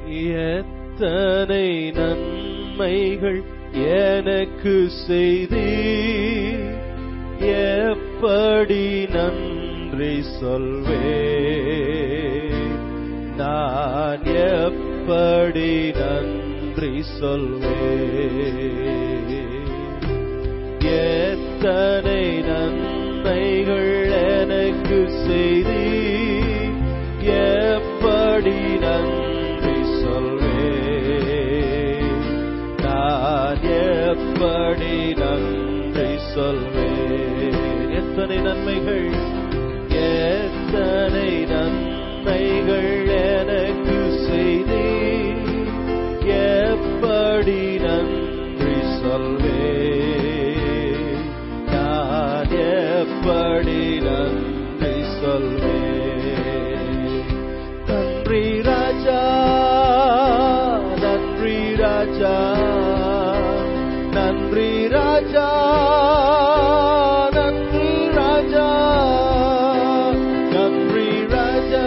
எத்தனை நன்மைகள் எனக்கு செய்தி எப்படி நன்றி சொல்வே நான் எப்படி நன்றி சொல்வே எத்தனை நன்மைகள் எனக்கு செய்தி எப்படி நன்றி சொல்வே நான் எப்படி நன்றி சொல்வேன் எத்தனை நன்மைகள் எத்தனை நன்மைகள் எனக்கு செய்தி எப்படி நன்றி சொல்வேன் நான் எப்படி நன்றி சொல்வேன் நன்றி ராஜா நன்றி ராஜா நன்றி ராஜா நன்றி ராஜா நன்றி ராஜா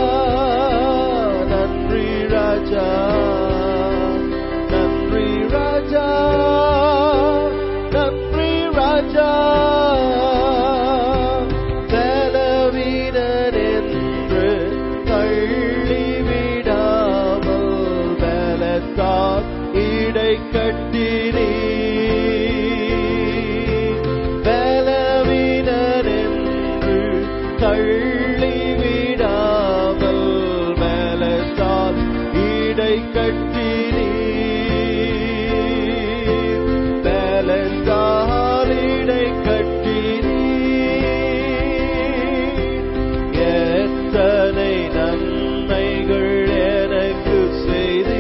நன்றி ராஜா நன்றி ராஜா நன்றி ராஜா பலவீனன் என்று தள்ளிவிடாமல் பலத்தால் இடை கட்டினீ பலவீனன் என்று தள்ளிவிடாமல் பலத்தால் இடை கட்டினீ பலத்தால் இடை கட்டினீ எத்தனை நன்மைகள் எனக்கு செய்தி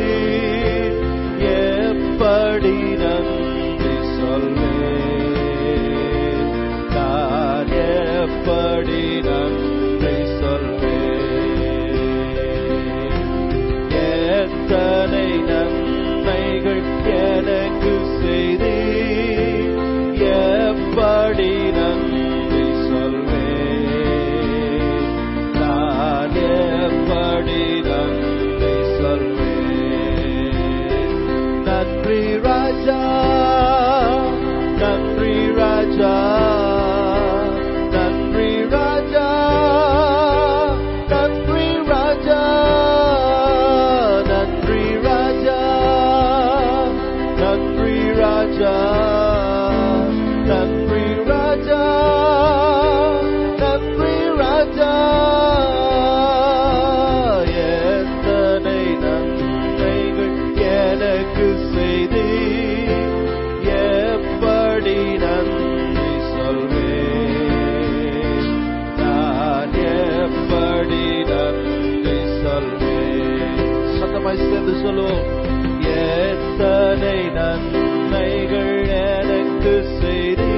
எப்படி நன்றி சொல்வேன் நான் எப்படி நன்றி சொல்வேன் எத்தனை நன்மைகள் எனக்கு செய்தி எப்படி நன்றி சொல்வேன் நான் எப்படி நன்றி சொல்வேன் நன்றி ராஜா நன்றி ராஜா நன்றி ராஜா நன்றி ராஜா நன்றி ராஜா நன்றி ராஜா நன்றி ராஜா நன்றி ராஜா எத்தனை நன்மைகள் எனக்கு செய்தி எப்படி நன்றி சொல்வேன் நான் எப்படி நன்றி சொல்வேன் சத்தமாய் சேர்ந்து சொல்லுவோம் எத்தனை நன்மைகள் எனக்கு செய்தி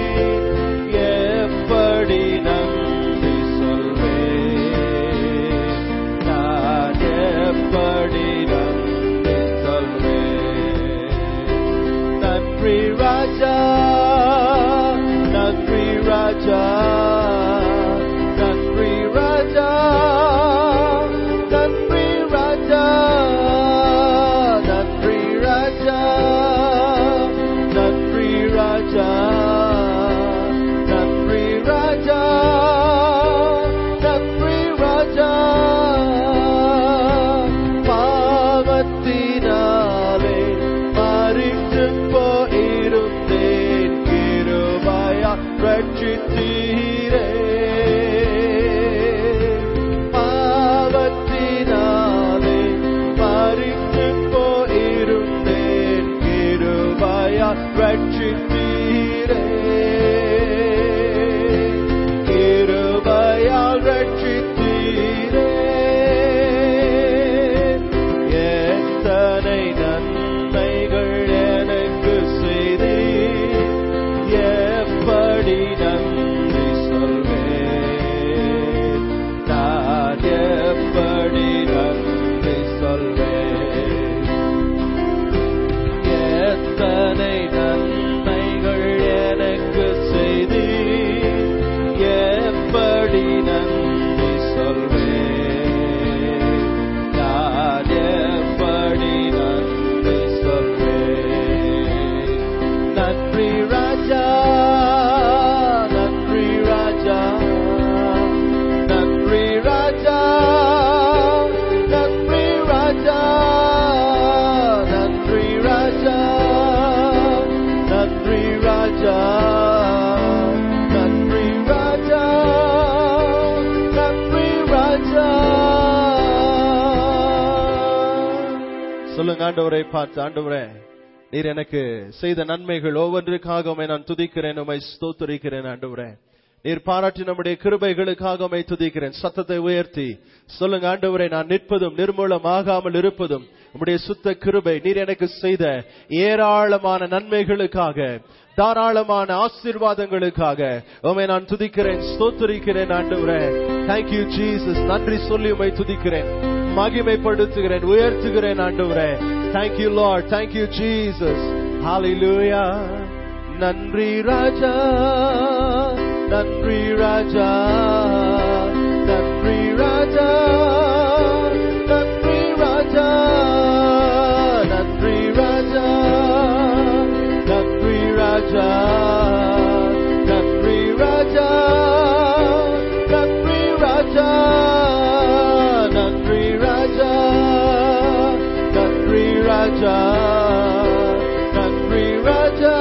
எப்படி நன்றி சொல்வேன் நான் எப்படி நன்றி சொல்வேன் நன்றி ராஜா நன்றி ராஜா நன்றி ராஜா நன்றி ராஜா நன்றி ராஜா நன்றி ராஜா நன்றி ராஜா நன்றி ராஜா பாவத்தினாலே மறித்து போயிருந்தேன் கிருபையா ரட்சித்தீரே பாவத்தினாலே மறித்து போயிருந்தேன் கிருபையா ரட்சித்தீரே கிருபையால் ரட்சித்தீரே எத்தனை சொல்லுங்க ஆண்டவரை பார்த்து ஆண்டவரே நீர் எனக்கு செய்த நன்மைகள் ஒவ்வொன்றுக்காக உம்மை நான் துதிக்கிறேன் உம்மை ஸ்தோத்தரிக்கிறேன் ஆண்டவரே நீர் பாராட்டி நம்முடைய கிருபைகளுக்காக உம்மை துதிக்கிறேன் சத்தத்தை உயர்த்தி சொல்லுங்க ஆண்டவரே நான் நிற்பதும் நிர்மூலமாகாமல் இருப்பதும் உம்முடைய சுத்த கிருபை நீர் எனக்கு செய்த ஏராளமான நன்மைகளுக்காக தாராளமான ஆசீர்வாதங்களுக்காக உம்மை நான் துதிக்கிறேன் ஸ்தோத்தரிக்கிறேன் ஆண்டவரே தேங்க்யூ ஜீசஸ் நன்றி சொல்லி உம்மை துதிக்கிறேன் மகிமைப்படுத்துகிறேன் உயர்த்துகிறேன் ஆண்டவரே தேங்க்யூ லார்ட் தேங்க்யூ ஜீசஸ் ஹalleluya நன்றி ராஜா நன்றி ராஜா நன்றி ராஜா நன்றி ராஜா நன்றி ராஜா நன்றி ராஜா நன்றி ராஜா நன்றி ராஜா நன்றி ராஜா நன்றி ராஜா நன்றி ராஜா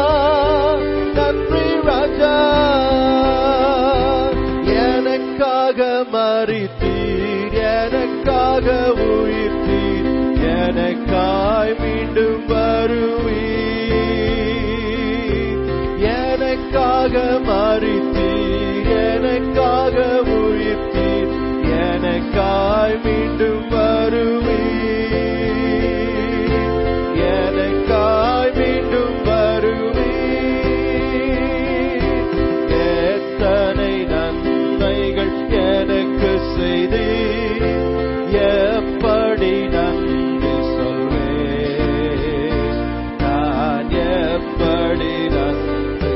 நன்றி ராஜா எனக்காக மறித்தீர் எனக்காக உயிர்த்தீர் எனக்காய் மீண்டும் வருவீர் எனக்காக மறித்தீர் எனக்காக உயிர்த்தீர் எனக்காய் மீண்டும் வருவீர் எனக்காய் மீண்டும் வருவீர் எத்தனை நன்மைகள் எனக்கு செய்தீர் எப்படி நன்றி சொல்வேன் நான் எப்படி நன்றி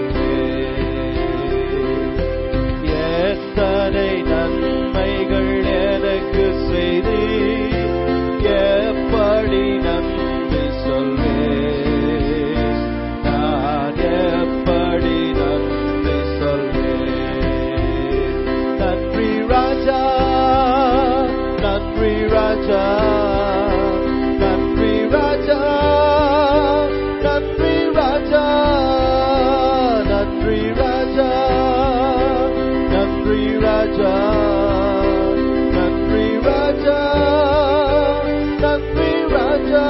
சொல்வேன் எத்தனை நன்மைகள் எனக்கு செய்தீர் எப்படி நன்றி சொல்வேன் நான் எப்படி நன்றி சொல்வேன் நன்றி ராஜா நன்றி ராஜா நன்றி ராஜா நன்றி ராஜா நன்றி ராஜா நன்றி ராஜா நன்றி ராஜா நன்றி ராஜா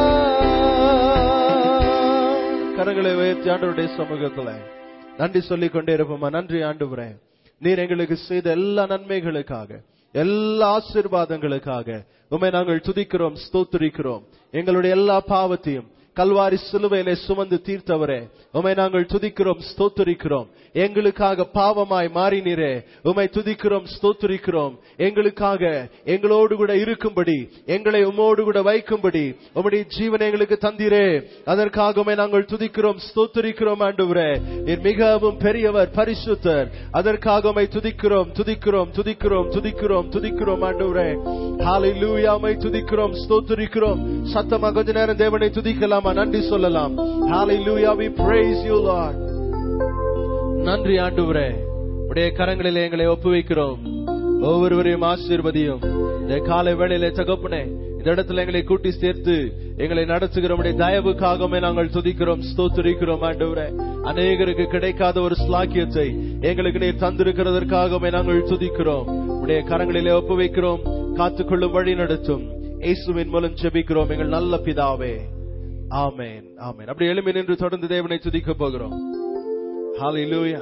கரங்களை உயர்த்தி ஆண்டவருடைய சமூகத்துல நன்றி சொல்லிக் கொண்டே இருப்போமா நன்றி ஆண்டவரே நீர் எங்களுக்கு செய்த எல்லா நன்மைகளுக்காக எல்லா ஆசீர்வாதங்களுக்காக உம்மை நாங்கள் துதிக்கிறோம் ஸ்தோத்திரிக்கிறோம் எங்களுடைய எல்லா பாவத்தையும் கல்வாரி சிலுவையிலே சுமந்து தீர்த்தவரே உம்மை நாங்கள் துதிக்கிறோம் ஸ்தோத்திரிக்கிறோம் எங்களுக்காக பாவமாய் மாறினீரே உம்மை துதிக்கிறோம் ஸ்தோத்திரிக்கிறோம் எங்களுக்காக எங்களோடு கூட இருக்கும்படி எங்களை உம்மோடு கூட வைக்கும்படி உம்முடைய ஜீவனை எங்களுக்கு தந்தீரே அதற்காக உம்மை நாங்கள் துதிக்கிறோம் ஸ்தோத்திரிக்கிறோம் ஆண்டவரே நீர் மிகவும் பெரியவர் பரிசுத்தர் அதற்காக உம்மை துதிக்கிறோம் துதிக்கிறோம் துதிக்கிறோம் துதிக்கிறோம் துதிக்கிறோம் ஆண்டவரே ஹalleluya உம்மை துதிக்கிறோம் ஸ்தோத்திரிக்கிறோம் சத்தமா கொஞ்ச நேரம் தேவனை துதிக்கலாமா நன்றி சொல்லலாம் ஹalleluya we praise you lord நன்றி ஆண்டவரே உடைய கரங்களிலே எங்களை ஒப்புவிக்கிறோம் ஒவ்வொருவரையும் ஆசீர்வதியும் இந்த காலை வேளையிலே தகப்பனே இந்த இடத்துல எங்களை கூட்டி சேர்த்து எங்களை நடத்துகிற உடைய தயவுக்காகவே நாங்கள் துதிக்கிறோம் ஸ்தோத்திரிக்கிறோம் ஆண்டவரே அநேகருக்கு கிடைக்காத ஒரு ஸ்லாக்கியத்தை எங்களுக்கு நீர் தந்திருக்கிறதற்காகவே நாங்கள் துதிக்கிறோம் உடைய கரங்களிலே ஒப்புவிக்கிறோம் காத்துக்கொள்ளும் வழி நடத்தும் இயேசுவின் மூலம் ஜெபிக்கிறோம் எங்கள் நல்ல பிதாவே ஆமென் ஆமென் அப்படி எழுமி நின்று தொடர்ந்து தேவனை துதிக்க போகிறோம் ஹalleluya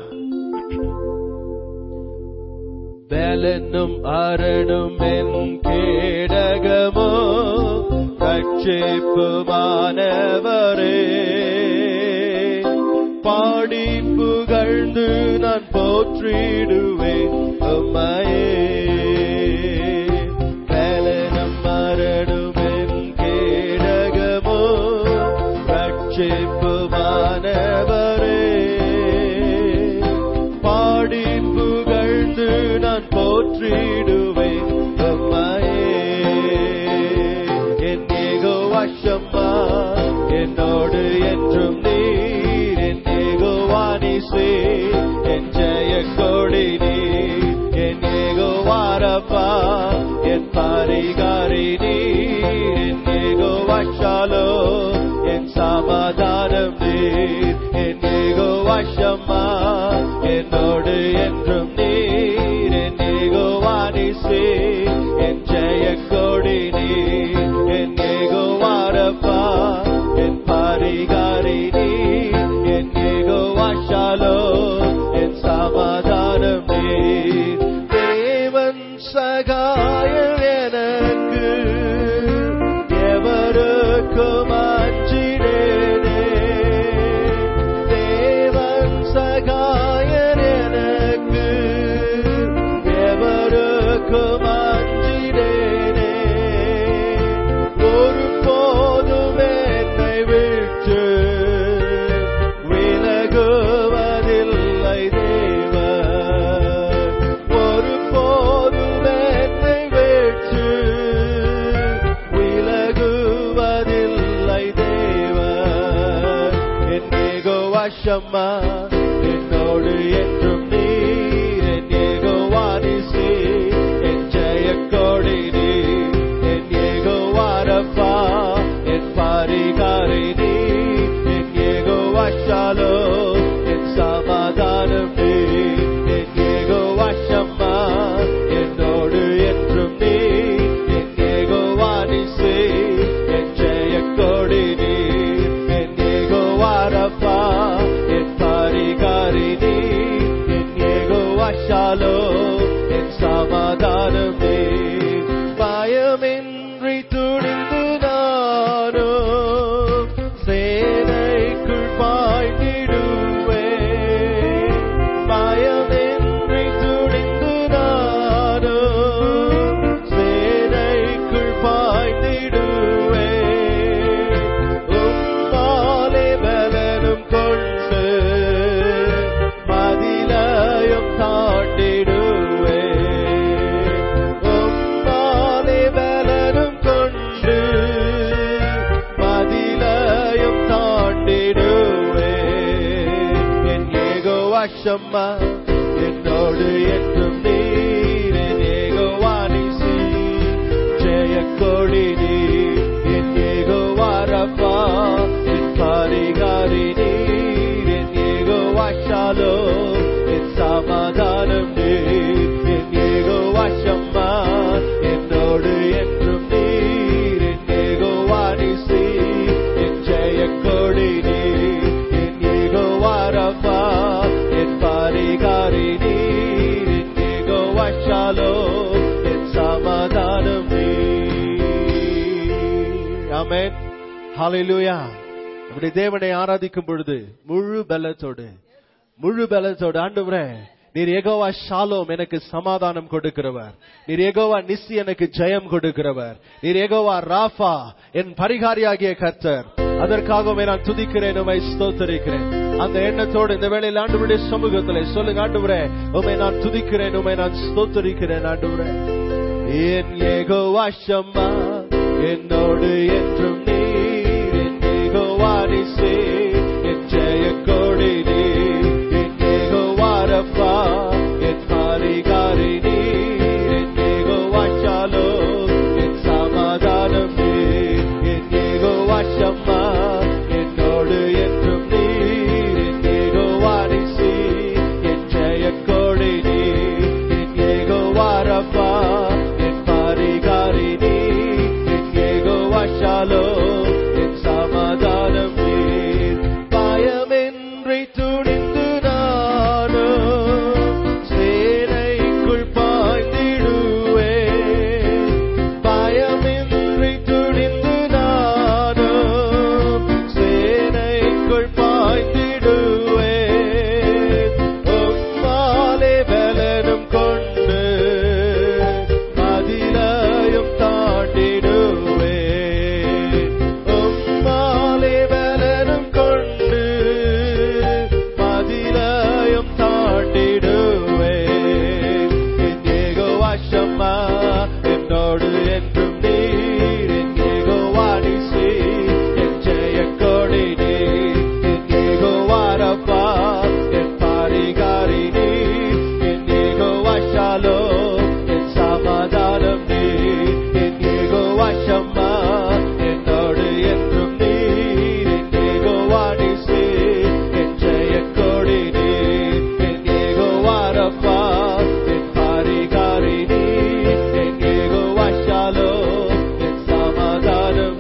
பலனும் அரணும் என் கேடகமோ ரட்சிப்புமானவரே பாடி புகழ்ந்து நான் போற்றிடுவேன் உம்மையே பலனும் அரணும் என் கேடகமோ ரட்சிப்புமானவரே பாடி புகழ்ந்து நான் போற்றிடுவேன் உம்மையே என் ஏகோ வசம்மா என்னோடு என்றும் நீர் என் ஏகோ வாணிசே என் ஜெய கொடி நீர் என் ஏகோ வாரப்பா என் பாரிகாரி நீர் என் ஏகோ வச்சாலோ என் சமாதானம் நீர் என் ஏகோ வசம்மா என்னோடு என்றும் நீர் என் ஏகோ வாணிசே என் ஜெய கொடி நீர் என் ஏகோ ஷம்மா என்னோடு என்றும் நீர் என் ஏகோவா நிசி என் ஜெயக்கொடி நீர் என் ஏகோவா ரப்பா என் பரிகாரி நீர் என் ஏகோவா ஷாலோ என் சமாதானம் நீர் என் ஏகோவா ஷம்மா என்னோடு என்றும் நீர் என் ஏகோவா நிசி என் ஜெயக்கொடி நீர் என் ஏகோவா ரப்பா என் பரிகாரி நீர் என் ஏகோவா ஷாலோ என் சமாதானம் நீர் பயமின்றி துணிந்து நானோ சேனைக்குள் பாய்ந்திடுவே பயமின்றி துணிந்து நானோ சேனைக்குள் பாய்ந்திடுவே உம்மாலே பலனும் கொண்டு மதிலயம் தாண்டிடுவே உம்மாலே பலனும் கொண்டு மதிலயம் தாண்டிடுவே என் ஏகோ அஷம்மா என்னோடு என்றும் நீர் என் ஏகோவா நிசி ஜெயக்கொடி நீர் என் ஏகோவா ரப்பா என் பரிகாரி நீர் என் ஏகோவா ஷாலோ என் சமாதானம் நீர் என் ஏகோவா ஷம்மா என்னோடு என்றும் நீர் என் ஏகோவா நிசி என் ஜெயக்கொடி நீர் என் ஏகோவா ரப்பா என் பரிகாரி நீர் என் ஏகோவா ஷாலோ என் சமாதானம் நீர் ஆமென் ஹalleluya அப்படி தேவனை ஆராதிக்கும் பொழுது முழு பலத்தோடு முழு பலத்தோடு ஆண்டவரே நீர் ஏகோவா ஷாலோம் எனக்கு சமாதானம் கொடுக்கிறவர் நீர் ஏகோவா நிசி எனக்கு ஜெயம் கொடுக்கிறவர் நீர் ஏகோவா ராஃபா என் பரிகாரியாகிய கர்த்தர் அதற்காகவே நான் துதிக்கிறேன் உமை ஸ்தோத்தரிக்கிறேன் அந்த எண்ணத்தோடு இந்த வேளையில் ஆண்டவருடைய சமூகத்திலே சொல்லுங்க ஆண்டவரே உமை நான் துதிக்கிறேன் உமை நான் ஸ்தோத்தரிக்கிறேன் ஆண்டவரே என் ஏகோவா ஷம்மா என்னோடு என்றும் நீர் என் ஏகோவா நிசி என் ஜெயக்கொடி நீர் என் ஏகோவா ரப்பா என் பரிகாரி நீர் என் ஏகோவா ஷாலோ என் சமாதானம் நீர் என் ஏகோவா ஷம்மா என்னோடு என்றும் நீர் என் ஏகோவா நிசி என் ஜெயக்கொடி நீர் என் ஏகோவா ரப்பா என் பரிகாரி நீர் என் ஏகோவா ஷாலோ என் சமாதானம் நீர் பயமின்றி துணிந்து நானோ சேனைக்குள் பாய்ந்திடுவே பயமின்றி துணிந்து நானோ சேனைக்குள் பாய்ந்திடுவே உம்மாலே பலனும் கொண்டு மதிலயும் தாண்டிடுவே உம்மாலே பலனும் கொண்டு மதிலயும் தாண்டிடுவே என் ஏகோவா ஷம்மா என்னோடு என்றும் நீர் என் ஏகோவா நிசி என் ஜெயக்கொடி நீர் என் ஏகோவா ரப்பா என் பரிகாரி நீர் என் ஏகோவா ஷாலோ என் சமாதானம் நீர் என் ஏகோவா ஷம்மா என்னோடு என்றும் நீர் என் ஏகோவா நிசி என் ஜெயக்கொடி நீர் என் ஏகோவா ரப்பா என் பரிகாரி நீர் என் ஏகோவா ஷாலோ என் சமாதானம்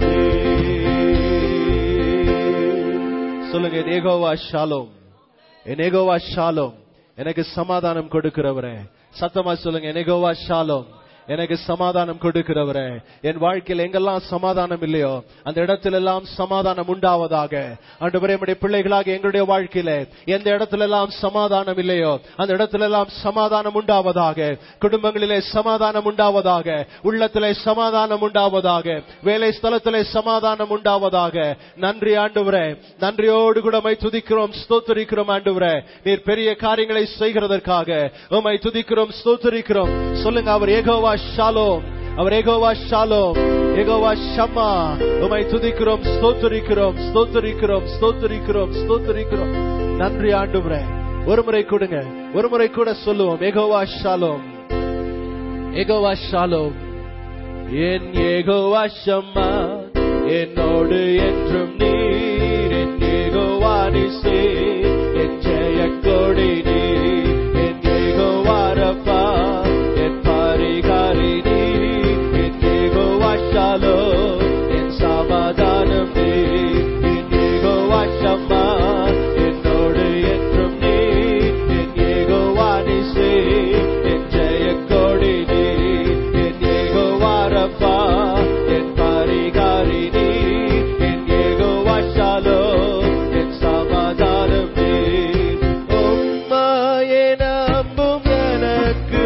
நீர் சொல்லுங்க என் ஏகோவா ஷாலோம் என் ஏகோவா ஷாலோம் எனக்கு சமாதானம் கொடுக்கிறவரே சத்தமா சொல்லுங்க என் ஏகோவா ஷாலோம் எனக்கு சமாதானம் கொடுக்கிறவரே என் வாழ்க்கையில் எங்கெல்லாம் சமாதானம் இல்லையோ அந்த இடத்துல எல்லாம் சமாதானம் உண்டாவதாக ஆண்டவரே நம்முடைய பிள்ளைகளாக எங்களுடைய வாழ்க்கையில எந்த இடத்துல எல்லாம் சமாதானம் இல்லையோ அந்த இடத்துல எல்லாம் சமாதானம் உண்டாவதாக குடும்பங்களிலே சமாதானம் உண்டாவதாக உள்ளத்திலே சமாதானம் உண்டாவதாக வேலை ஸ்தலத்திலே சமாதானம் உண்டாவதாக நன்றி ஆண்டவரே நன்றியோடு கூட உம்மை துதிக்கிறோம் ஸ்தோத்தரிக்கிறோம் ஆண்டவரே நீர் பெரிய காரியங்களை செய்கிறதற்காக உம்மை துதிக்கிறோம் ஸ்தோத்தரிக்கிறோம் சொல்லுங்க அவர் ஏகோவா ஷாலோம் அவர் ஏகோவா ஷாலோம் யெகோவா ஷம்மா உமை துதிக்கிறோம் ஸ்தோத்தரிக்கிறோம் ஸ்தோத்தரிக்கிறோம் ஸ்தோத்தரிக்கிறோம் ஸ்தோத்தரிக்கிறோம் நன்றி ஆண்டவரே ஒரு முறை கொடுங்க ஒரு முறை கூட சொல்லுவோம் யெகோவா ஷாலோம் யெகோவா ஷாலோம் என் யெகோவா ஷம்மா என்னோடு என்றும் நீர் என் யெகோவா நிசே என் ஜெய கொடி நீர் என் யெகோவா ரப்பா என் பரிகாரி நீர் என் யெகோவா ஷாலோம் என் சமாதானம் நீர் என் யெகோவா ஷம்மா என்னோடு என்றும் நீர் என் யெகோவா நிசே என் ஜெய கொடி நீர் என் யெகோவா ரப்பா என் பரிகாரி நீர் என் யெகோவா ஷாலோம் என் சமாதானம் நீர் உம்மையே நம்பும் எனக்கு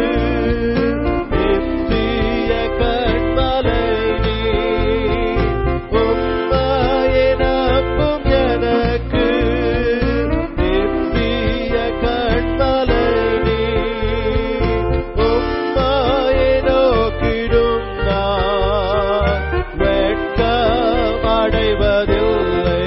நித்திய கண்மலை நீர் உம்மையே நம்பும் எனக்கு நித்திய கண்மலை நீர் உம்மையே நோக்கிடும் நான் வெட்கம் அடைவதில்லை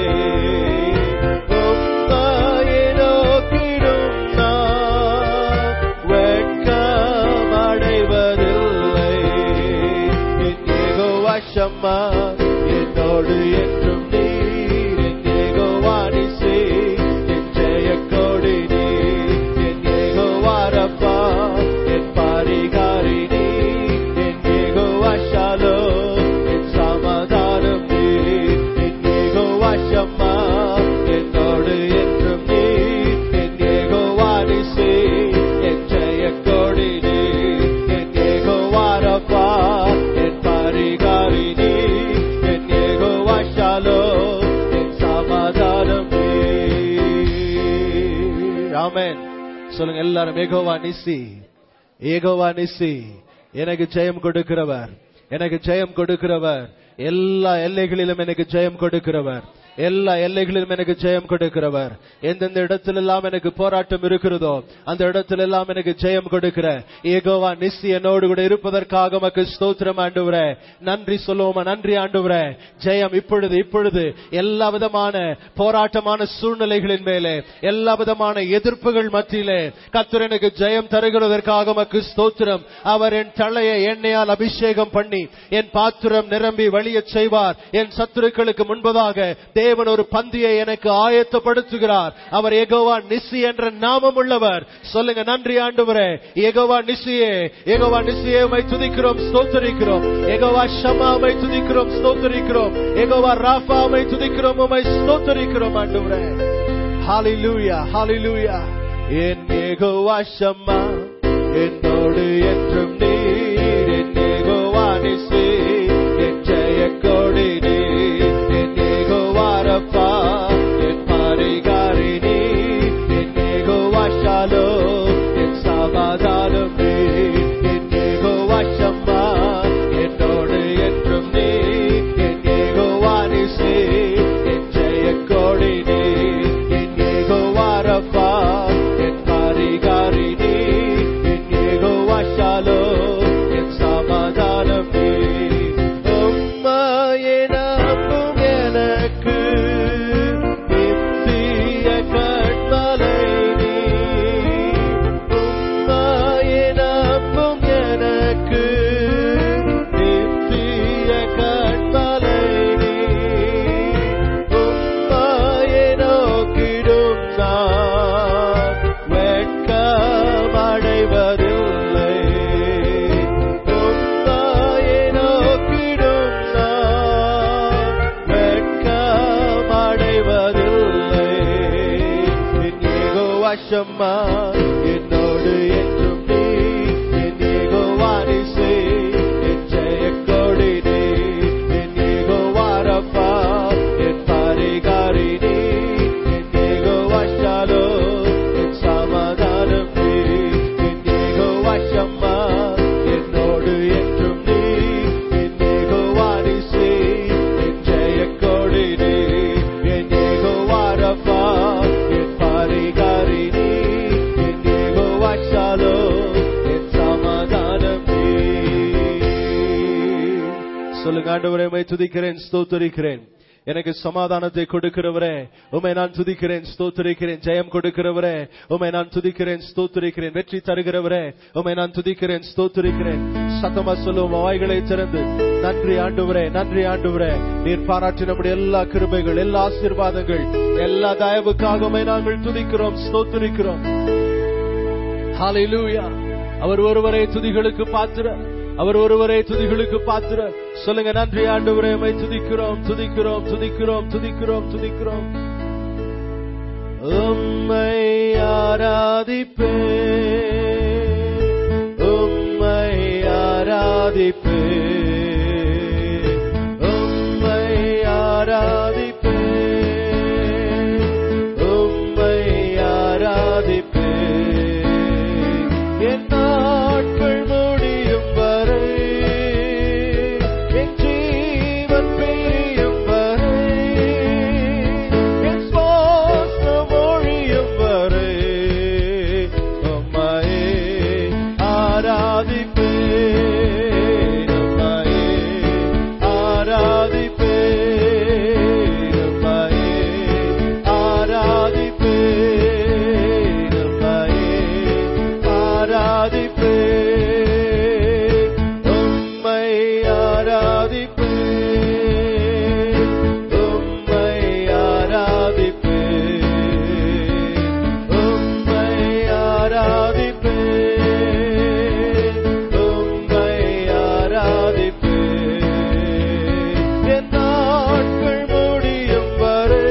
உம்மையே நோக்கிடும் நான் வெட்கம் அடைவதில்லை என் யெகோவா ஷம்மா என்னோடு என்றும் நீர் என் யெகோவா நிசே என் ஜெய கொடி நீர் என் யெகோவா ரப்பா என் பரிகாரி நீர் என் யெகோவா ஷாலோம் என் சமாதானம் நீர் என் யெகோவா ஷம்மா என்னோடு என்றும் நீர் என் யெகோவா நிசே என் ஜெய கொடி நீர் என் யெகோவா ரப்பா என் பரிகாரி நீர் என் யெகோவா ஷாலோம் என் சமாதானம் நீர் ஆமென் சொல்லுங்க எல்லாரும் ஏகோவா நிசி ஏகோவா நிசி எனக்கு ஜெயம் கொடுக்கிறவர் எனக்கு ஜெயம் கொடுக்கிறவர் எல்லா எல்லைகளிலும் எனக்கு ஜெயம் கொடுக்கிறவர் எல்லா எல்லைகளிலும் எனக்கு ஜெயம் கொடுக்கிறவர் எந்தெந்த இடத்திலெல்லாம் எனக்கு போராட்டம் இருக்கிறதோ அந்த இடத்திலெல்லாம் எனக்கு ஜெயம் கொடுக்கிற ஏகோவா நிசி என்னோடு கூட இருப்பதற்காக மக்கு ஸ்தோத்திரம் ஆண்டுவரே நன்றி சொல்லுவோமா நன்றி ஆண்டுவரே ஜெயம் இப்பொழுது இப்பொழுது எல்லா விதமான போராட்டமான சூழ்நிலைகளின் மேலே எல்லா விதமான எதிர்ப்புகள் மத்தியிலே கர்த்தர் எனக்கு ஜெயம் தருகிறதற்காக மக்கு ஸ்தோத்திரம் அவர் என் தலையை எண்ணெயால் அபிஷேகம் பண்ணி என் பாத்திரம் நிரம்பி வழியச் செய்வார் என் சத்துருக்களுக்கு முன்பதாக தேவன் ஒரு பந்தியை எனக்கு ஆயத்தப்படுத்துகிறார் அவர் எகோவா நிசி என்ற நாமம் உள்ளவர் சொல்லுங்க நன்றி ஆண்டவரே எகோவா நிசியே எகோவா நிசியே உமை துதிக்கிறோம் ஸ்தோத்தரிக்கிறோம் எகோவா ஷமா உமை துதிக்கிறோம் ஸ்தோத்தரிக்கிறோம் எகோவா ராஃபா உமை துதிக்கிறோம் உமை ஸ்தோத்தரிக்கிறோம் ஆண்டவரே ஹalleluya ஹalleluya என் யெகோவா ஷம்மா என்னோடு என்றும் நீர் என் யெகோவா நிசி என் ஜெய கொடி நீர் என் யெகோவா ரப்பா என் பரிகாரி நீர் என் யெகோவா ஷாலோம் என் சமாதானம் நீர் என் யெகோவா ஷம்மா என்னோடு என்றும் நீர் என் யெகோவா நிசி என் ஜெய கொடி நீர் என் யெகோவா ரப்பா என் பரிகாரி நீர் என் யெகோவா ஷாலோம் என் சமாதானம் நீர் உம்மையே நம்பும் எனக்கு நித்திய கண்மலை நீர் உம்மையே நம்பும் எனக்கு நித்திய கண்மலை நீர் உம்மையே நோக்கிடும் நான் வெட்கம் அடைவதில்லை உம்மையே நோக்கிடும் நான் வெட்கம் அடைவதில்லை என் யெகோவா ஷம்மா என்னோடு என்றும் நீ என் யெகோவா நிசி என் ஜெய கொடி நீ என் யெகோவா ரப்பா என் பரிகாரி நீ என் யெகோவா ஷாலோம் என் சமாதானம் நீ என் யெகோவா ஷம்மா என்னோடு என்றும் நீ என் யெகோவா நிசி என் ஜெய கொடி நீ என் யெகோவா ரப்பா என் பரிகாரி நீ என் யெகோவா ஷாலோம் ஆண்டவரே உம்மை துதிக்கிறேன் ஸ்தோத்தரிக்கிறேன் எனக்கு சமாதானத்தை கொடுக்கிறவரே உமை நான் துதிக்கிறேன் ஸ்தோத்திரிக்கிறேன் ஜெயம் கொடுக்கிறவரே உமை நான் துதிக்கிறேன் ஸ்தோத்திரிக்கிறேன் வெற்றி தருகிறவரே உமை நான் துதிக்கிறேன் ஸ்தோத்திரிக்கிறேன் சத்தமா சொல்லுவோம் வாய்களை திறந்து நன்றி ஆண்டுவரே நன்றி ஆண்டுவரே நீர் பாராட்டி நம்முடைய எல்லா கிருபைகள் எல்லா ஆசீர்வாதங்கள் எல்லா தயவுக்காக உமை நாங்கள் துதிக்கிறோம் ஸ்தோத்திரிக்கிறோம் ஹalleluya அவர் ஒருவரே துதிகளுக்கு பாத்திர அவர் ஒருவரே துதிகளுக்கு பாத்திர சொல்லுங்க நன்றி ஆண்டவரே உம்மை துதிக்கிறோம் துதிக்கிறோம் துதிக்கிறோம் துதிக்கிறோம் துதிக்கிறோம் உம்மை ஆராதிப்பே உம்மை ஆராதிப்பே உம்மை ஆராதிப்பே உம்மை ஆராதிப்பே என் நாட்கள் முடியும் வரை என் ஜீவன் பிரியும் வரை என் சுவாசம் ஒழியும் வரை உம்மையே ஆராதிப்பேன் உம்மையே ஆராதிப்பேன் உம்மையே ஆராதிப்பேன் உம்மையே ஆராதிப்பேன் உம்மை ஆராதிப்பேன் உம்மை ஆராதிப்பேன் உம்மை ஆராதிப்பேன் என் நாட்கள் முடியும் வரை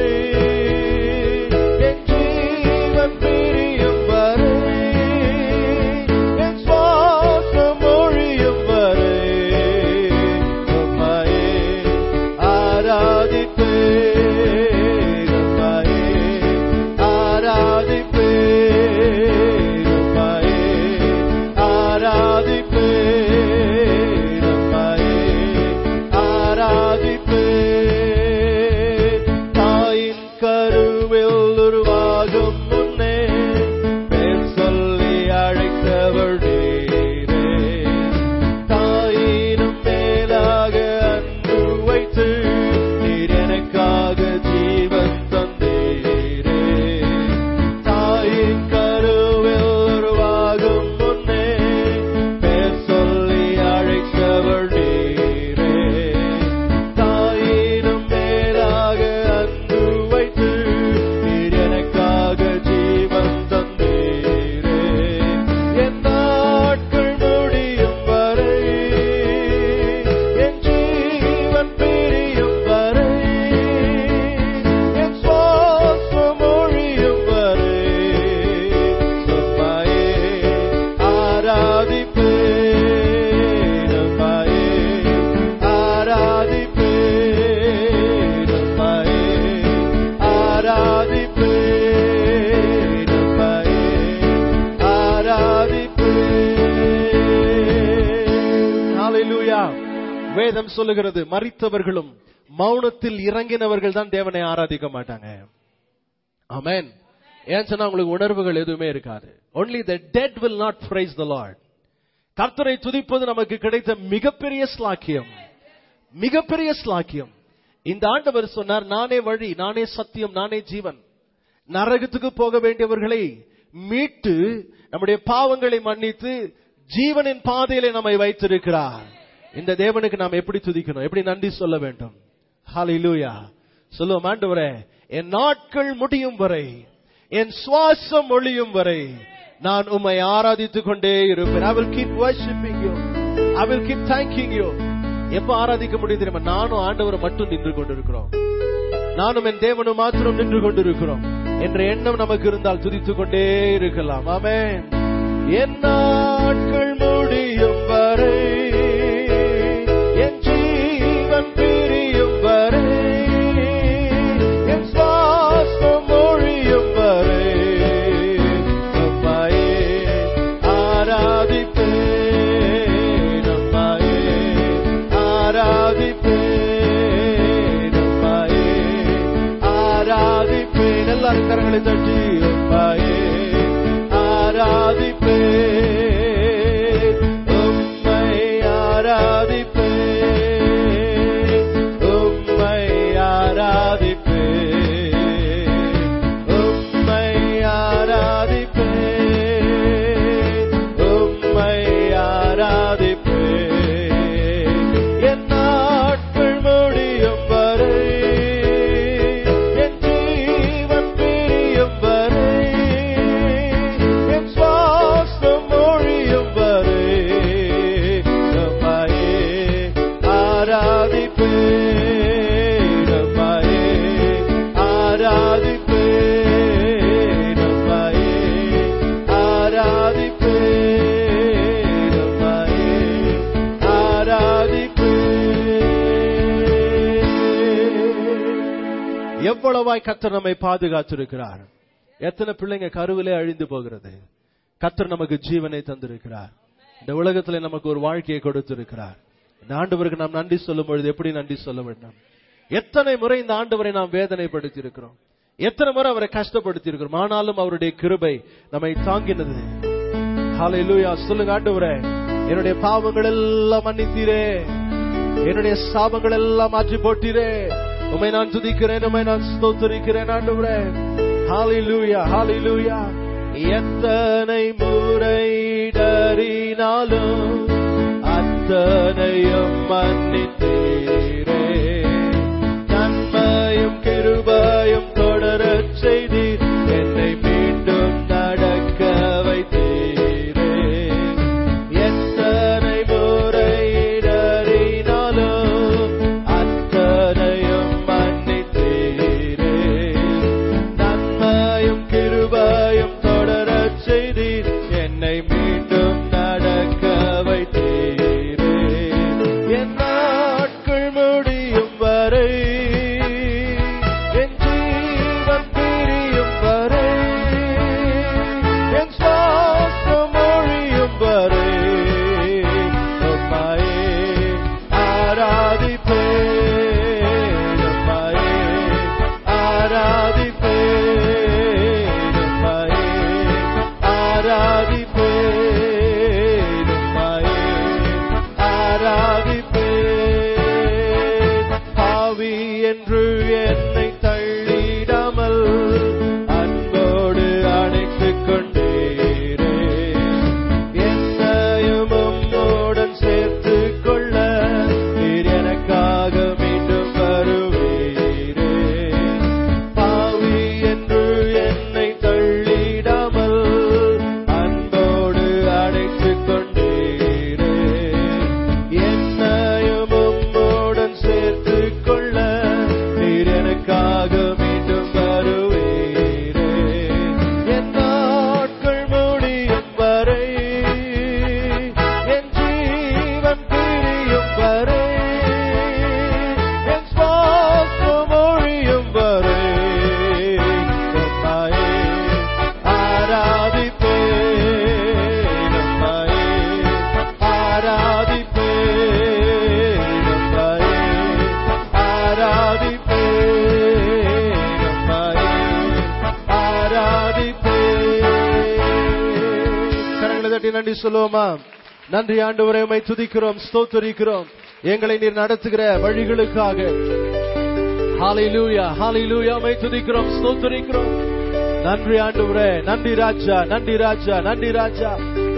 என் ஜீவன் பிரியும் வரை என் சுவாசம் ஒழியும் வரை உம்மையே ஆராதிப்பேன் உம்மையே ஆராதிப்பேன் உம்மையே ஆராதிப்பேன் உம்மையே ஆராதிப்பேன் தாயின் கருவில் உருவாகும் முன்னே பேர் சொல்லி அழைத்தவள் நீரே தாயினும் மேலாக அன்பு வைத்து நீர் எனக்காக ஜீவன் தந்தீரே தாயின் கருவில் உருவாகும் முன்னே பேர் சொல்லி அழைத்தவள் நீரே தாயினும் மேலாக அன்பு வைத்து நீர் எனக்காக ஜீவன் தந்தீரே என் நாட்கள் முடியும் வரை என் ஜீவன் பிரியும் வரை என் சுவாசம் ஒழியும் வரை சும்மாயே ஆராதிப்பேன் உம்மையே ஆராதிப்பேன் உம்மையே ஆராதிப்பேன் உம்மையே ஆராதிப்பேன் ஹalleluya வேதம் சொல்லுகிறது மரித்தவர்களும் மௌனத்தில் இறங்கினவர்கள் தான் தேவனை ஆராதிக்க மாட்டாங்க ஆமென் ஏன் சொன்னா உங்களுக்கு உணர்வுகள் எதுவுமே இருக்காது only the dead will not praise the lord கர்த்தரை துதிப்பது நமக்கு கிடைத்த மிகப்பெரிய ஸ்லாக்கியம் மிகப்பெரிய ஸ்லாக்கியம் இந்த ஆண்டவர் சொன்னார் நானே வழி நானே சத்தியம் நானே ஜீவன் நரகத்துக்கு போக வேண்டியவர்களை மீட்டு நம்முடைய பாவங்களை மன்னித்து ஜீவனின் பாதையிலே நம்மை வைத்திருக்கிறார் இந்த தேவனுக்கு நாம் எப்படி துதிக்கணும் எப்படி நன்றி சொல்ல வேண்டும் ஹalleluya சொல்லுவோம் ஆண்டவரே என் நாட்கள் முடியும் வரை என் சுவாசம் ஒளியும் வரை நான் உம்மை ஆராதித்துக் கொண்டே இருப்பேன் I will keep worshiping you I will keep thanking you எப்ப ஆராதிக்க முடியும் தெரியுமா நானும் ஆண்டவரை மட்டும் நின்று கொண்டிருக்கிறோம் நானும் என் தேவனும் மாத்திரம் நின்று கொண்டிருக்கிறோம் என்ற எண்ணம் நமக்கு இருந்தால் துதித்துக் கொண்டே இருக்கலாம் ஆமென் என் நாட்கள் முடியும் வரை என் ஜீவன் பிரியும் வரை என் சுவாசம் ஒழியும் வரை உம்மையே ஆராதிப்பேன் உம்மையே ஆராதிப்பேன் உம்மையே ஆராதிப்பேன் எல்லாரும் கரங்களை தட்டி உம்மையே ஆராதிப்பேன் உம்மை ஆராதிப்பேன் எவ்வளவாய் கத்தர் நம்மை பாதுகாத்திருக்கிறார் எத்தனை பிள்ளைங்க கருவிலே அழிந்து போகிறது கத்தர் நமக்கு ஜீவனை தந்திருக்கிறார் இந்த உலகத்துல நமக்கு ஒரு வாழ்க்கையை கொடுத்திருக்கிறார் இந்த ஆண்டவருக்கு நாம் நன்றி சொல்லும் பொழுது எப்படி நன்றி சொல்ல வேண்டும் எத்தனை முறை இந்த ஆண்டவரை நாம் வேதனைப்படுத்தி இருக்கிறோம் எத்தனை முறை அவரை கஷ்டப்படுத்தி இருக்கிறோம் ஆனாலும் அவருடைய கிருபை நம்மை தாங்கினது ஹalleluya சொல்லுங்க ஆண்டவரே என்னுடைய பாவங்கள் எல்லாம் மன்னித்தீரே என்னுடைய சாபங்கள் எல்லாம் மாற்றி போட்டீரே உமை நான் துதிக்கிறேன் உமை நான் ஸ்தோத்தரிக்கிறேன் ஆண்டவரே ஹalleluya ஹalleluya எத்தனை முறை இடறினாலும் அத்தனையும் மன்னித்தீரே நன்மையும் கிருபையும் தொடரச் செய்தீர் என்னை மீண்டும் நடக்க வைத்தீரே எத்தனை முறை இடறினாலும் அத்தனையும் மன்னித்தீரே நன்மையும் கிருபையும் தொடரச் செய்தீர் என்னை மீண்டும் நடக்க வைத்தீரே என் நாட்கள் முடியும் வரை என் ஜீவன் பிரியும் வரை என் சுவாசம் ஒழியும் வரை உம்மையே ஆராதிப்பேன் உம்மையே ஆராதிப்பேன் உம்மையே ஆராதிப்பேன் உம்மையே ஆராதிப்பேன் பாவி என்று என்னை தள்ளிடாமல் அன்போடு அணைத்துக் கொண்டீரே என்னையும் உம்மோடன் சேர்த்துக் கொள்ள நீர் எனக்காக மீண்டும் வருவீரே பாவி என்று என்னை தள்ளிடாமல் அன்போடு அணைத்துக் கொண்டீரே என்னையும் உம்மோடன் சேர்த்துக் கொள்ள நீர் எனக்காக மீண்டும் வருவீரே என் நாட்கள் முடியும் வரை என் ஜீவன் பிரியும் வரை என் சுவாசம் ஒழியும் வரை உம்மையே ஆராதிப்பேன் உம்மையே ஆராதிப்பேன் உம்மையே ஆராதிப்பேன் உம்மையே ஆராதிப்பேன் கரங்களை தட்டி நன்றி சொல்லுவோமா நன்றி ஆண்டவரே உம்மை துதிக்கிறோம் ஸ்தோத்தரிக்கிறோம் எங்களை நீர் நடத்துகிற வழிகளுக்காக ஹalleluya ஹalleluya உம்மை துதிக்கிறோம் ஸ்தோத்தரிக்கிறோம் நன்றி ஆண்டவரே நன்றி ராஜா நன்றி ராஜா நன்றி ராஜா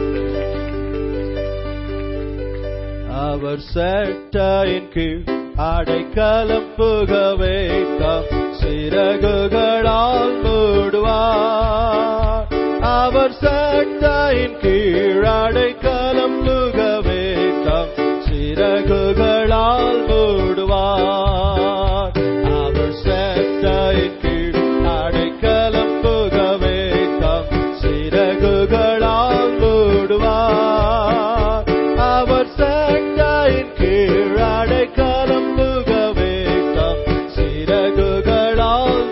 அவர் சட்டையின் கீழ் அடைக்கலம் புகவே தாம் சிறகுகளால் மூடுவார் அவர் சட்டையின் கீழ் அடைக்கலம் புகவே தாம் சிறகுகளால் மூடுவார் அவர் சட்டையின் கீழ் அடைக்கலம் புகவே தாம் சிறகுகளால் மூடுவார் அவர் சட்டையின் கீழ் அடைக்கலம் புகவே தாம் சிறகுகளால்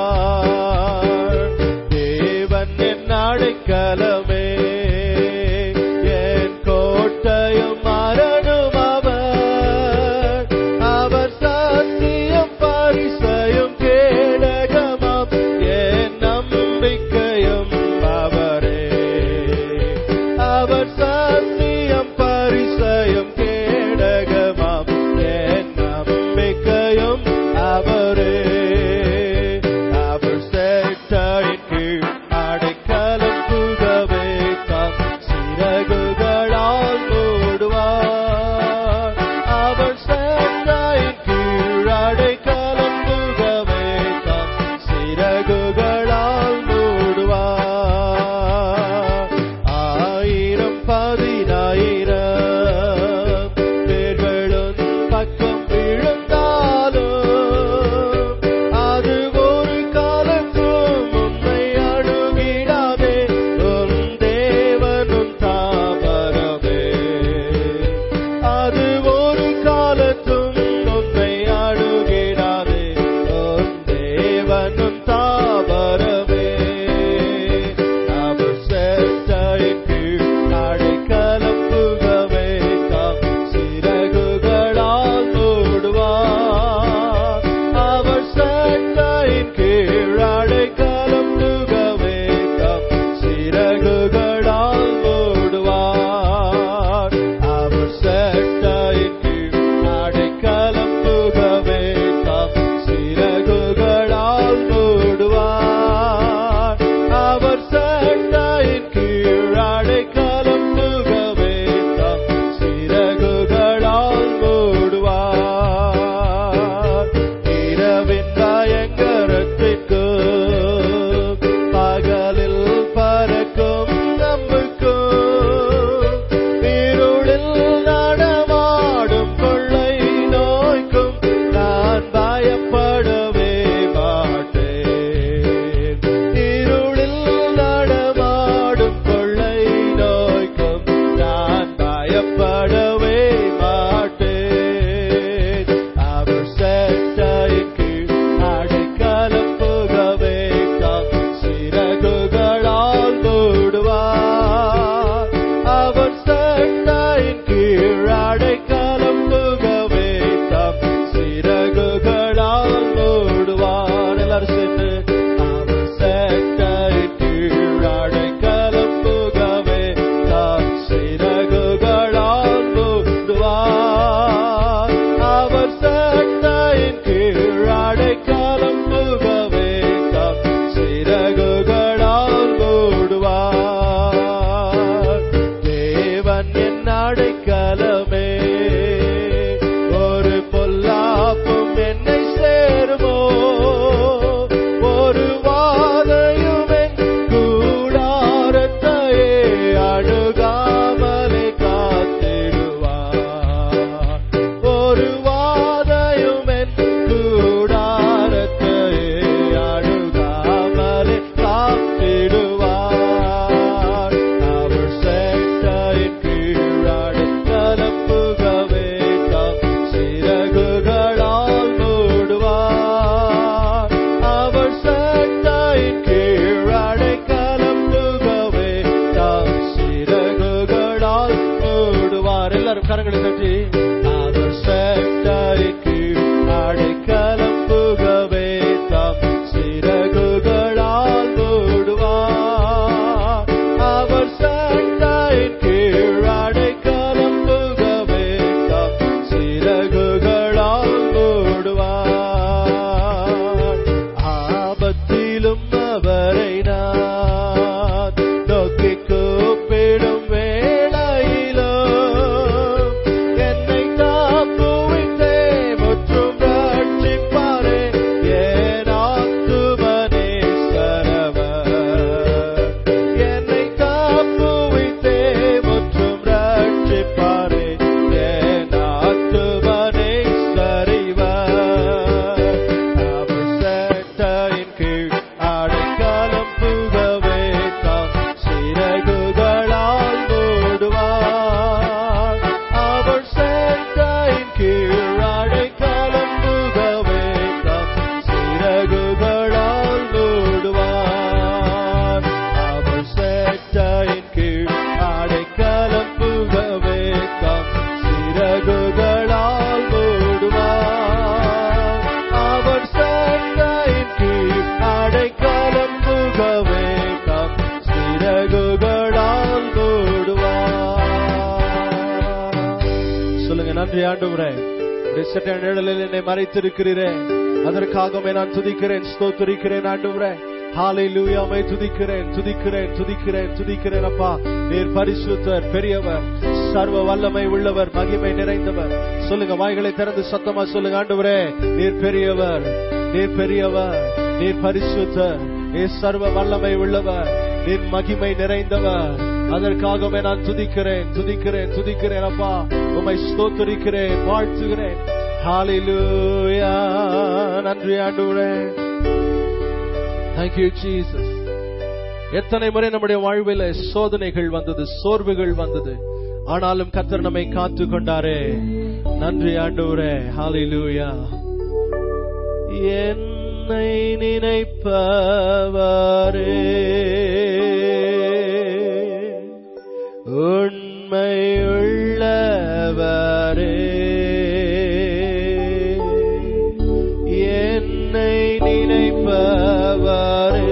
மூடுவார் தேவன் என் அடைக்கலமே அடைக்கலம் புகவே தாம் சிறகுகளால் மூடுவார் அவர் சட்டையின் கீழ் அடைக்கலம் புகவே தாம் சிறகுகளால் மூடுவார் ஆபத்திலும் அவரை நான் நோக்கி கூப்பிடும் வேளையிலோ என்னை காப்புவித்தே முற்றும் ரட்சிப்பாரே ஏன் ஆத்துமனே சரவர் என்னை காப்புவித்தே முற்றும் ரட்சிப்பாரே ஏன் ஆத்துமனே சரிவர் அவர் சட்டையின் கீழ் அடைக்காலம் புகவே தாம் சிறகுகளால் மூடுவார் அவர் சட்டையின் கீழ் அடைக்காலம் புகவே தாம் சிறகுகளால் மூடுவார் அவர் சட்டையின் கீழ் அடைக்காலம் புகவே தாம் சிறகுகளால் மூடுவார் அவர் சட்டையின் கீழ் அடைக்காலம் புகவே தாம் சிறகுகளால் மூடுவார் சொல்லுங்க நன்றி ஆண்டவரே உடைய சட்ட நிழலில் என்னை மறைத்திருக்கிறீரே அதற்காகவே நான் துதிக்கிறேன் ஸ்தோத்திரிக்கிறேன் ஆண்டவரே ஹாலை லூயாமை துதிக்கிறேன் துதிக்கிறேன் துதிக்கிறேன் துதிக்கிறேன் அப்பா நீர் பரிசுத்தர் பெரியவர் சர்வ வல்லமை உள்ளவர் மகிமை நிறைந்தவர் சொல்லுங்க வாய்களை திறந்து சத்தமா சொல்லுங்க ஆண்டவரே நீர் பெரியவர் நீர் பெரியவர் நீர் பரிசுத்தர் நீர் சர்வ வல்லமை உள்ளவர் நீர் மகிமை நிறைந்தவர் அதற்காகவே நான் துதிக்கிறேன் துதிக்கிறேன் துதிக்கிறேன் அப்பா உம்மை ஸ்தோத்தரிக்கிறேன் வாழ்த்துகிறேன் ஹalleluya நன்றி ஆண்டவரே Thank you Jesus எத்தனை முறை நம்முடைய வாழ்வில் சோதனைகள் வந்தது சோர்வுகள் வந்தது ஆனாலும் கத்தர் நம்மை காத்து கொண்டாரே நன்றி ஆண்டவரே ஹalleluya என்னை நினைப்பவரே உண்மையுள்ளவரே என்னை நினைப்பவரே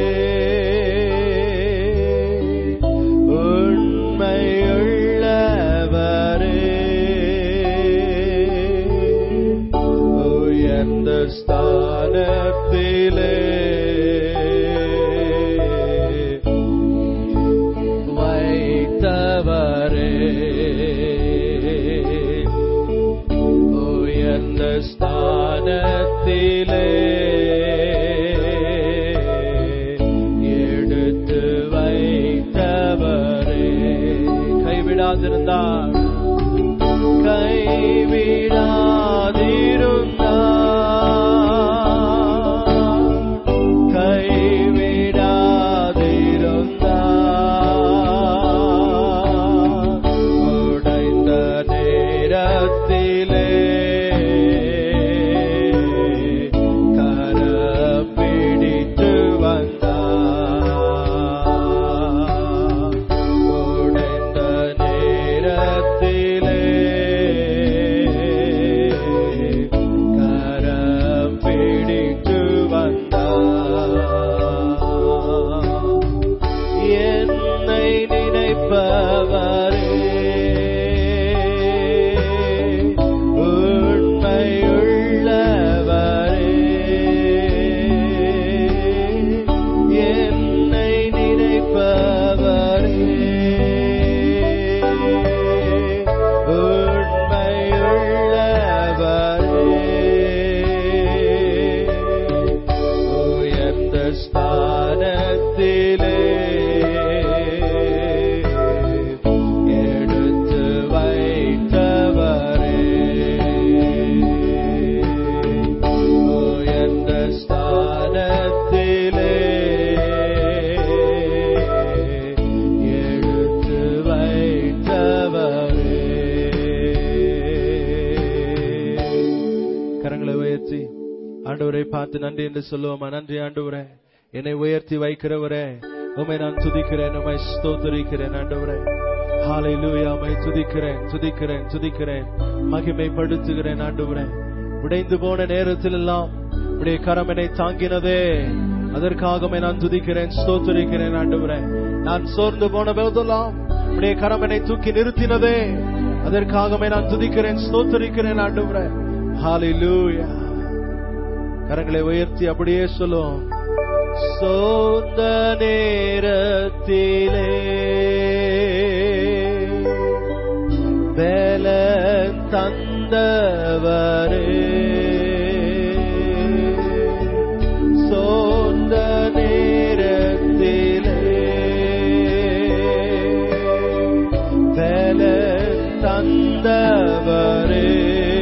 உண்மையுள்ளவரே உயர்ந்த ஸ்தானத்திலே வைத்தவரே உயர்ந்த ஸ்தானத்திலே எடுத்து வைத்தவரே கைவிடாதிருந்தார் கைவிடாதிருந்தார் கைவிடாதிருந்தார் உடைந்த நேரத்திலே கரம் பிடித்து வந்தார் உடைந்த நேரத்திலே கரம் பிடித்து வந்தார் என்னை நினைப்பவரே உண்மையுள்ளவரே என்னை நினைப்பவரே உண்மையுள்ளவரே உயர்ந்த ஸ்தானத்திலே எடுத்து வைத்தவரே உயர்ந்த ஸ்தானத்திலே எடுத்து வைத்தவரே கரங்களை உயர்த்தி ஆண்டவரை பார்த்து நன்றி என்று சொல்லுவோமா நன்றி ஆண்டவரே என்னை உயர்த்தி வைக்கிறவரே உமை நான் துதிக்கிறேன் உமை ஸ்தோத்தரிக்கிறேன் ஆண்டவரே ஹாலை லூயா உமை துதிக்கிறேன் துதிக்கிறேன் துதிக்கிறேன் மகிமைப்படுத்துகிறேன் ஆண்டவரே உடைந்து போன நேரத்தில் எல்லாம் உடைய கரமனை தாங்கினதே அதற்காக நான் துதிக்கிறேன் ஸ்தோத்தரிக்கிறேன் ஆண்டவரே நான் சோர்ந்து போன போதெல்லாம் உடைய கரமனை தூக்கி நிறுத்தினதே அதற்காக நான் துதிக்கிறேன் ஸ்தோத்தரிக்கிறேன் ஆண்டவரே ஹalleluya கரங்களை உயர்த்தி அப்படியே சொல்லுவோம் சோர்ந்த நேரத்திலே பலன் தந்தவரே சோர்ந்த நேரத்திலே பலன் தந்தவரே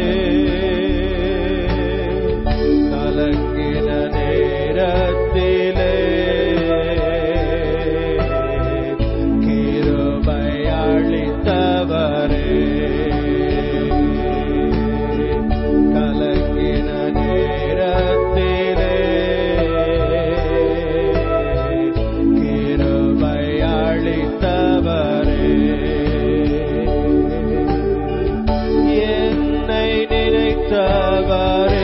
கலங்கின நேரத்திலே கிருபை அளித்தவரே கலங்கின நேரத்திலே கிருபை அளித்தவரே என்னை நினைத்தவரே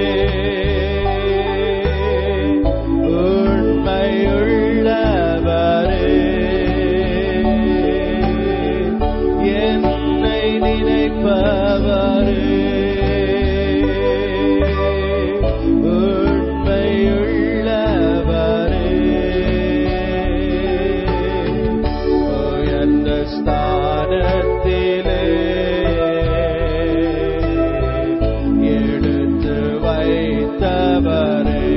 உண்மையுள்ளவரே என்னை நினைப்பவரே உண்மையுள்ளவரே உயர்ந்த ஸ்தானத்திலே எடுத்து வைத்தவரே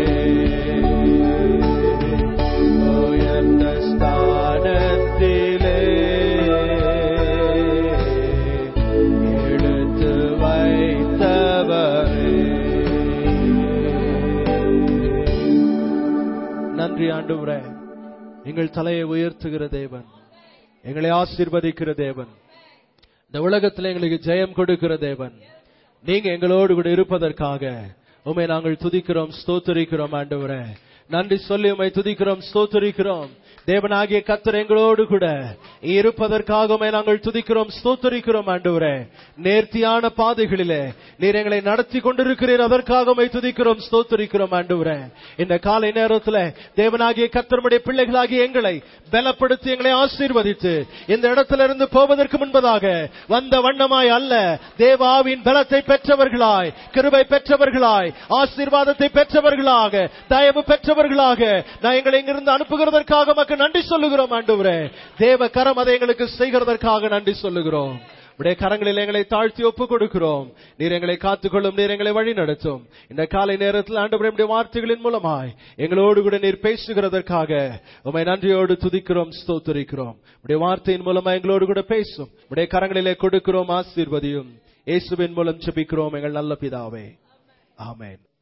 உயர்ந்த ஸ்தானத்திலே எடுத்து வைத்தவரே நன்றி ஆண்டவரே எங்கள் தலையை உயர்த்துகிற தேவன் எங்களை ஆசீர்வதிக்கிற தேவன் இந்த உலகத்தில் எங்களுக்கு ஜெயம் கொடுக்கிற தேவன் நீங்க எங்களோடு கூட இருப்பதற்காக உமை நாங்கள் துதிக்கிறோம் ஸ்தோத்தரிக்கிறோம் ஆண்டவரே நன்றி சொல்லி உமை துதிக்கிறோம் ஸ்தோத்தரிக்கிறோம் தேவனாகிய கத்தர் எங்களோடு கூட இருப்பதற்காக உம்மை நாங்கள் துதிக்கிறோம் ஸ்தோத்தரிக்கிறோம் ஆண்டவரே நேர்த்தியான பாதைகளிலே நீர் எங்களை நடத்தி கொண்டிருக்கிறீர் அதற்காக உம்மை துதிக்கிறோம் ஸ்தோத்தரிக்கிறோம் ஆண்டவரே இந்த காலை நேரத்தில் தேவனாகிய கத்தருடைய பிள்ளைகளாகிய எங்களை பலப்படுத்தி எங்களை ஆசீர்வதித்து இந்த இடத்திலிருந்து போவதற்கு முன்பதாக வந்த வண்ணமாய் அல்ல தேவாவின் பலத்தை பெற்றவர்களாய் கிருபை பெற்றவர்களாய் ஆசீர்வாதத்தை பெற்றவர்களாக தயவு பெற்றவர்களாக நான் எங்களை இங்கிருந்து அனுப்புகிறதற்காக மக்கள் நன்றி சொல்லுகிறோம் ஆண்டவரே தேவ கரம் அதை எங்களுக்கு செய்கிறதற்காக நன்றி சொல்லுகிறோம் உடைய கரங்களில் எங்களை தாழ்த்தி ஒப்பு கொடுக்கிறோம் நீர் எங்களை காத்துக்கொள்ளும் நீர் எங்களை வழி நடத்தும் இந்த காலை நேரத்தில் ஆண்டவருடைய வார்த்தைகளின் மூலமாய் எங்களோடு கூட நீர் பேசுகிறதற்காக உமை நன்றியோடு துதிக்கிறோம் ஸ்தோத்தரிக்கிறோம் உடைய வார்த்தையின் மூலமா எங்களோடு கூட பேசும் உடைய கரங்களிலே கொடுக்கிறோம் ஆசீர்வதியும் இயேசுவின் மூலம் செபிக்கிறோம் எங்கள் நல்ல பிதாவே ஆமென்